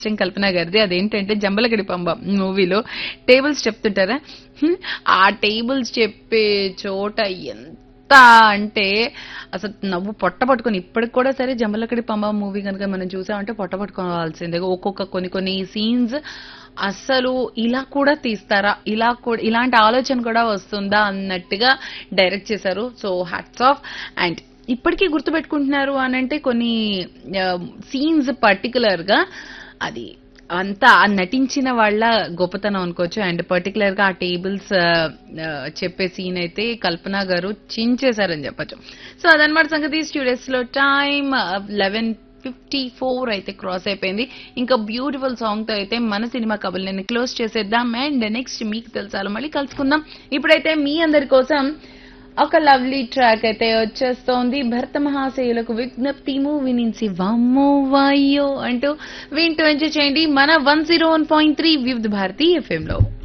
ఇష్టం కల్పన గారిది అదేంటంటే జంబలగడి పంబ మూవీలో టేబుల్స్ చెప్తుంటారా హ్మ్, ఆ టేబుల్స్ చెప్పే చోట ఎంత అంటే అసలు నవ్వు పొట్ట పట్టుకొని ఇప్పటికి కూడా సరే జంబలకడి పంబ మూవీ కనుక మనం చూసామంటే పొట్ట పట్టుకోవాల్సిందే ఒక్కొక్క కొన్ని కొన్ని సీన్స్ అస్సలు ఇలా కూడా తీస్తారా ఇలా కూడా ఇలాంటి ఆలోచన కూడా వస్తుందా అన్నట్టుగా డైరెక్ట్ చేశారు సో హ్యాట్స్ ఆఫ్ అండ్ ఇప్పటికీ గుర్తుపెట్టుకుంటున్నారు అని అంటే కొన్ని సీన్స్ పర్టికులర్ గా అది అంతా ఆ నటించిన వాళ్ళ గొప్పతనం అనుకోవచ్చు అండ్ పర్టికులర్ గా ఆ టేబుల్స్ చెప్పే సీన్ అయితే కల్పన గారు చించేశారని చెప్పొచ్చు సో అదనమాట సంగతి స్టూడియోస్ లో టైం లెవెన్ ఫిఫ్టీ ఫోర్ అయితే క్రాస్ అయిపోయింది ఇంకా బ్యూటిఫుల్ సాంగ్ తో అయితే మన సినిమా కబుల్ని క్లోజ్ చేసేద్దాం అండ్ నెక్స్ట్ మీకు తెలుసాలో మళ్ళీ కలుసుకుందాం ఇప్పుడైతే మీ అందరి కోసం ఒక లవ్లీ ట్రాక్ అయితే వచ్చేస్తోంది భర్త మహాశయులకు విజ్ఞప్తి మూవీ నుంచి వమ్మో వాయ్యో అంటూ వింటూ ఎంజాయ్ చేయండి మన one zero one point three Vividh Bharati FM లో